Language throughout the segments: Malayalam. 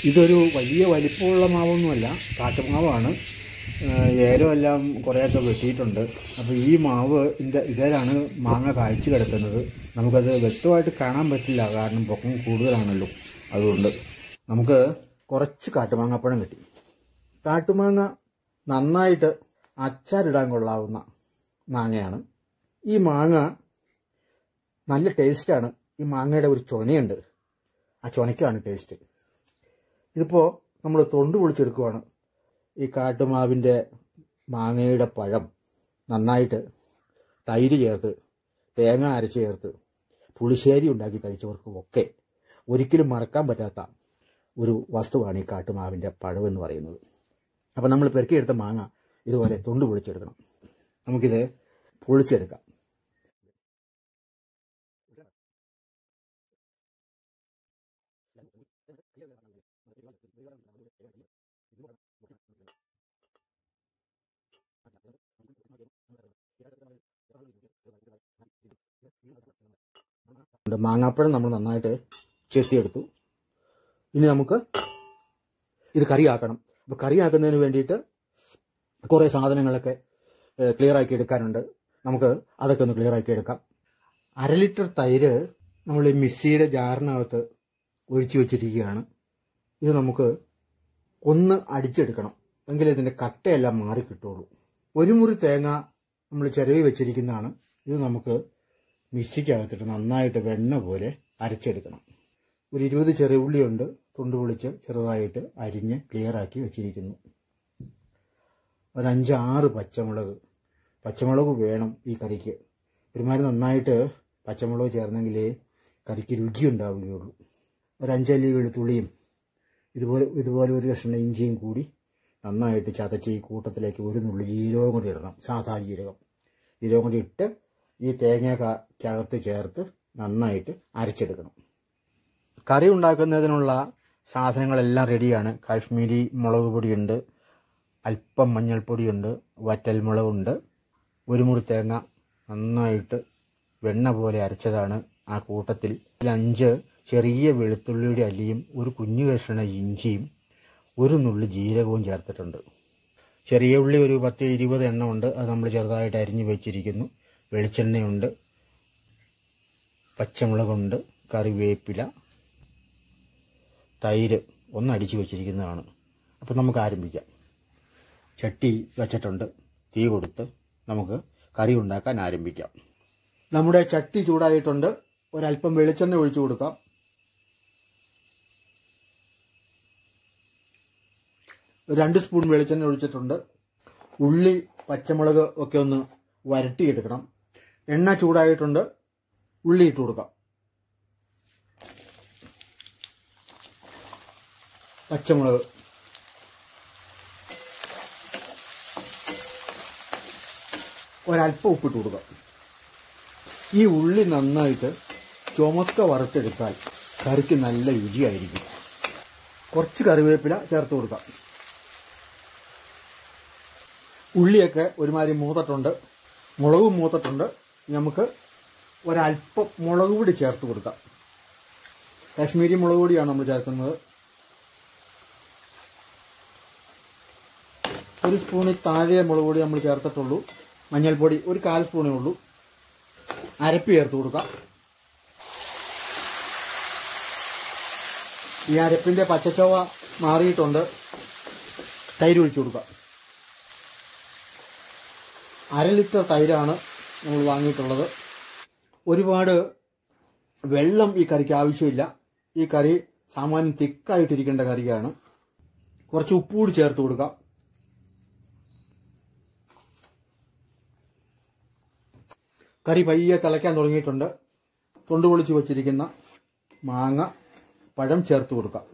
ഇതൊരു വലിയ വലിപ്പമുള്ള മാവൊന്നുമല്ല കാട്ടുമാവാണ് ഏലം എല്ലാം കുറേയൊക്കെ വെട്ടിയിട്ടുണ്ട് അപ്പോൾ ഈ മാവ് ഇതിൻ്റെ ഇതിലാണ് മാങ്ങ കായ്ച്ചു കിടക്കുന്നത് നമുക്കത് വ്യക്തമായിട്ട് കാണാൻ പറ്റില്ല കാരണം പൊക്കം കൂടുതലാണല്ലോ അതുകൊണ്ട് നമുക്ക് കുറച്ച് കാട്ടുമാങ്ങപ്പഴം കിട്ടി കാട്ടുമാങ്ങ നന്നായിട്ട് അച്ചാറിടാൻ കൊള്ളാവുന്ന മാങ്ങയാണ് ഈ മാങ്ങ നല്ല ടേസ്റ്റാണ് ഈ മാങ്ങയുടെ ഒരു ചൊനയുണ്ട് ആ ചൊനയ്ക്കാണ് ടേസ്റ്റ് ഇതിപ്പോൾ നമ്മൾ തൊണ്ട് പൊളിച്ചെടുക്കുവാണ് ഈ കാട്ടുമാവിൻ്റെ മാങ്ങയുടെ പഴം നന്നായിട്ട് തൈര് ചേർത്ത് തേങ്ങ അരച്ച് ചേർത്ത് പുളിശ്ശേരി ഉണ്ടാക്കി കഴിച്ചവർക്കും ഒക്കെ ഒരിക്കലും മറക്കാൻ പറ്റാത്ത ഒരു വസ്തുവാണ് ഈ കാട്ടുമാവിൻ്റെ പഴം എന്ന് പറയുന്നത് അപ്പം നമ്മൾ പെറുക്കിയെടുത്ത മാങ്ങ ഇതുപോലെ തൊണ്ട് പൊളിച്ചെടുക്കണം നമുക്കിത് പൊളിച്ചെടുക്കാം മാങ്ങാപ്പഴം നമ്മൾ നന്നായിട്ട് ചെത്തിയെടുത്തു ഇനി നമുക്ക് ഇത് കറിയാക്കണം അപ്പോൾ കറിയാക്കുന്നതിന് വേണ്ടിയിട്ട് കുറേ സാധനങ്ങളൊക്കെ ക്ലിയർ ആക്കി എടുക്കാനുണ്ട് നമുക്ക് അതൊക്കെ ഒന്ന് ക്ലിയർ ആക്കി എടുക്കാം അര ലിറ്റർ തൈര് നമ്മൾ ഈ മിക്സിയുടെ ജാറിനകത്ത് ഒഴിച്ചു വെച്ചിരിക്കുകയാണ് ഇത് നമുക്ക് ഒന്ന് അടിച്ചെടുക്കണം എങ്കിലേ ഇതിൻ്റെ കട്ടയെല്ലാം മാറി കിട്ടുള്ളൂ ഒരു മുറി തേങ്ങ നമ്മൾ ചിരവി വെച്ചിരിക്കുന്നതാണ് ഇത് നമുക്ക് മിക്സിക്കകത്തിട്ട് നന്നായിട്ട് വെണ്ണ പോലെ അരച്ചെടുക്കണം ഒരു ഇരുപത് ചെറിയ ഉള്ളിയുണ്ട് തുണ്ട് പൊളിച്ച് ചെറുതായിട്ട് അരിഞ്ഞ് ക്ലിയർ ആക്കി വെച്ചിരിക്കുന്നു ഒരു അഞ്ചാറ് പച്ചമുളക് പച്ചമുളക് വേണം ഈ കറിക്ക് ഒരുമാതിരി നന്നായിട്ട് പച്ചമുളക് ചേർന്നെങ്കിലേ കറിക്ക് രുചി ഉണ്ടാവുകയുള്ളൂ ഒരു അഞ്ചല്ലി വെളുത്തുള്ളിയും ഇതുപോലെ ഇതുപോലെ ഒരു കഷ്ണം ഇഞ്ചിയും കൂടി നന്നായിട്ട് ചതച്ച് ഈ കൂട്ടത്തിലേക്ക് ഒരു നുള്ളി ജീരകം കൂടി ഇടണം സാധാ ജീരകം ജീരകം കൂടി ഇട്ട് ഈ തേങ്ങയ്ക്കകത്ത് ചേർത്ത് നന്നായിട്ട് അരച്ചെടുക്കണം കറി ഉണ്ടാക്കുന്നതിനുള്ള സാധനങ്ങളെല്ലാം റെഡിയാണ് കാശ്മീരി മുളക് പൊടിയുണ്ട് അല്പം മഞ്ഞൾപ്പൊടിയുണ്ട് വറ്റൽമുളകുണ്ട് ഒരു മുറി തേങ്ങ നന്നായിട്ട് വെണ്ണ പോലെ അരച്ചതാണ് ആ കൂട്ടത്തിൽ അഞ്ച് ചെറിയ വെളുത്തുള്ളിയുടെ അല്ലിയും ഒരു കുഞ്ഞു കഷ്ണ ഇഞ്ചിയും ഒരു നുള്ളി ജീരകവും ചേർത്തിട്ടുണ്ട് ചെറിയ ഉള്ളി ഒരു പത്ത് ഇരുപത് എണ്ണം ഉണ്ട് അത് നമ്മൾ ചെറുതായിട്ട് അരിഞ്ഞു വെച്ചിരിക്കുന്നു വെളിച്ചെണ്ണയുണ്ട് പച്ചമുളകുണ്ട് കറിവേപ്പില തൈര് ഒന്ന് അടിച്ചു വെച്ചിരിക്കുന്നതാണ് അപ്പം നമുക്ക് ആരംഭിക്കാം ചട്ടി വച്ചിട്ടുണ്ട് തീ കൊടുത്ത് നമുക്ക് കറി ഉണ്ടാക്കാൻ ആരംഭിക്കാം നമ്മുടെ ചട്ടി ചൂടായിട്ടുണ്ട് ഒരല്പം വെളിച്ചെണ്ണ ഒഴിച്ചു കൊടുക്കാം രണ്ട് സ്പൂൺ വെളിച്ചെണ്ണ ഒഴിച്ചിട്ടുണ്ട് ഉള്ളി പച്ചമുളക് ഒക്കെ ഒന്ന് വരട്ടിയെടുക്കണം എണ്ണ ചൂടായിട്ടുണ്ട് ഉള്ളി ഇട്ട് കൊടുക്കാം പച്ചമുളക് ഒരല്പം ഉപ്പിട്ട് കൊടുക്കാം ഈ ഉള്ളി നന്നായിട്ട് ചുമക്ക വറുത്തെടുത്താൽ കറിക്ക് നല്ല രുചിയായിരിക്കും കുറച്ച് കറിവേപ്പില ചേർത്ത് കൊടുക്കാം ഉള്ളിയൊക്കെ ഒരുമാതിരി മൂത്തിട്ടുണ്ട് മുളകും മൂത്തിട്ടുണ്ട് നമുക്ക് ഒരല്പം മുളക് പൊടി ചേർത്ത് കൊടുക്കാം കാശ്മീരി മുളക് പൊടിയാണ് നമ്മൾ ചേർക്കുന്നത് ഒരു സ്പൂണിൽ താഴെ മുളക് പൊടി നമ്മൾ ചേർത്തിട്ടുള്ളൂ മഞ്ഞൾപ്പൊടി ഒരു കാൽ സ്പൂണേ ഉള്ളൂ അരപ്പ് ചേർത്ത് കൊടുക്കാം ഈ അരപ്പിന്റെ പച്ചച്ചവ മാറിയിട്ടുണ്ട് തൈര് ഒഴിച്ചു കൊടുക്കാം അര ലിറ്റർ തൈരാണ് നമ്മൾ വാങ്ങിയിട്ടുള്ളത് ഒരുപാട് വെള്ളം ഈ കറിക്ക് ആവശ്യമില്ല ഈ കറി സാമാന്യം തിക്കായിട്ടിരിക്കേണ്ട കറിയാണ് കുറച്ച് ഉപ്പ് കൂടി ചേർത്ത് കൊടുക്കാം കറി പയ്യെ തിളയ്ക്കാൻ തുടങ്ങിയിട്ടുണ്ട് തൊണ്ട് പൊളിച്ച് വെച്ചിരിക്കുന്ന മാങ്ങ പഴം ചേർത്ത് കൊടുക്കാം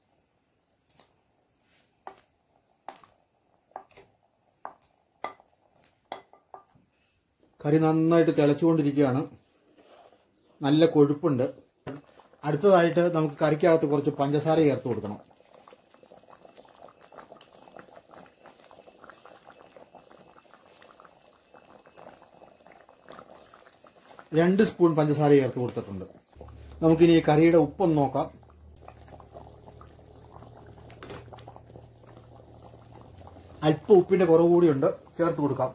കറി നന്നായിട്ട് തിളച്ചുകൊണ്ടിരിക്കുകയാണ് നല്ല കൊഴുപ്പുണ്ട് അടുത്തതായിട്ട് നമുക്ക് കറിക്കകത്ത് കുറച്ച് പഞ്ചസാര ചേർത്ത് കൊടുക്കണം രണ്ട് സ്പൂൺ പഞ്ചസാര ചേർത്ത് കൊടുത്തിട്ടുണ്ട് നമുക്കിനി ഈ കറിയുടെ ഉപ്പൊന്ന് നോക്കാം അല്പം ഉപ്പിന്റെ കുറവ് കൂടിയുണ്ട് ചേർത്ത് കൊടുക്കാം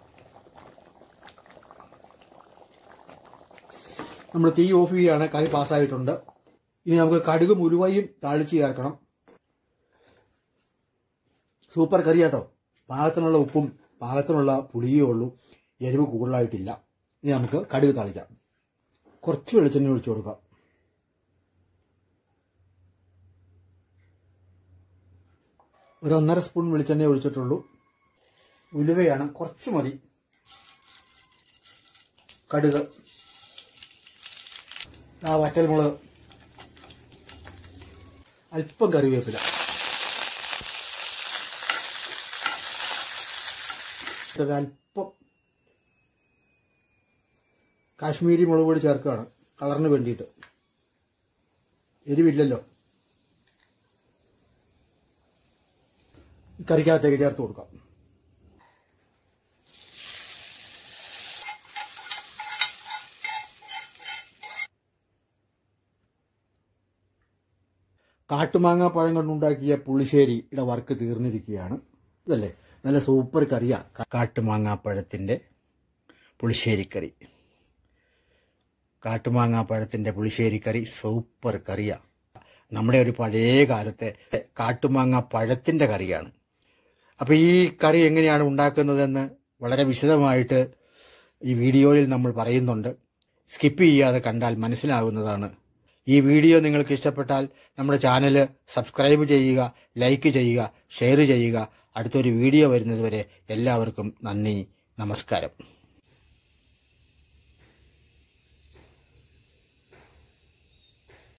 നമ്മൾ തീ ഓഫ് ചെയ്യുകയാണ് കറി പാസ്സായിട്ടുണ്ട് ഇനി നമുക്ക് കടുകും ഉലുവയും താളിച്ച് ചേർക്കണം സൂപ്പർ കറി കേട്ടോ പാകത്തിനുള്ള ഉപ്പും പാകത്തിനുള്ള പുളിയേ ഉള്ളൂ എരിവ് കൂടുതലായിട്ടില്ല ഇനി നമുക്ക് കടുക് താളിക്കാം കുറച്ച് വെളിച്ചെണ്ണ ഒഴിച്ചു കൊടുക്കാം ഒരു ഒന്നര സ്പൂൺ വെളിച്ചെണ്ണ ഒഴിച്ചിട്ടുള്ളൂ ഉലുവയാണ് കുറച്ച് മതി കടുക് ആ വറ്റൽമുളക് അല്പം കറിവേപ്പില ഒരല്പം കാശ്മീരി മുളക് പൊടി ചേർക്കുകയാണ് കളറിന് വേണ്ടിയിട്ട് എരിവില്ലല്ലോ കറിക്കകത്തേക്ക് ചേർത്ത് കൊടുക്കാം കാട്ടുമാങ്ങ പഴം കൊണ്ടുണ്ടാക്കിയ പുളിശ്ശേരിയുടെ വർക്ക് തീർന്നിരിക്കുകയാണ് ഇതല്ലേ നല്ല സൂപ്പർ കറിയാ കാട്ടുമാങ്ങാപ്പഴത്തിൻ്റെ പുളിശ്ശേരിക്കറി കാട്ടുമാങ്ങാപ്പഴത്തിൻ്റെ പുളിശ്ശേരിക്കറി സൂപ്പർ കറിയാ നമ്മുടെ ഒരു പഴയ കാലത്തെ കാട്ടുമാങ്ങ പഴത്തിൻ്റെ കറിയാണ് അപ്പോൾ ഈ കറി എങ്ങനെയാണ് ഉണ്ടാക്കുന്നതെന്ന് വളരെ വിശദമായിട്ട് ഈ വീഡിയോയിൽ നമ്മൾ പറയുന്നുണ്ട് സ്കിപ്പ് ചെയ്യാതെ കണ്ടാൽ മനസ്സിലാകുന്നതാണ് ഈ വീഡിയോ നിങ്ങൾക്ക് ഇഷ്ടപ്പെട്ടാൽ നമ്മുടെ ചാനൽ സബ്സ്ക്രൈബ് ചെയ്യുക ലൈക്ക് ചെയ്യുക ഷെയർ ചെയ്യുക അടുത്തൊരു വീഡിയോ വരുന്നതുവരെ എല്ലാവർക്കും നന്ദി നമസ്കാരം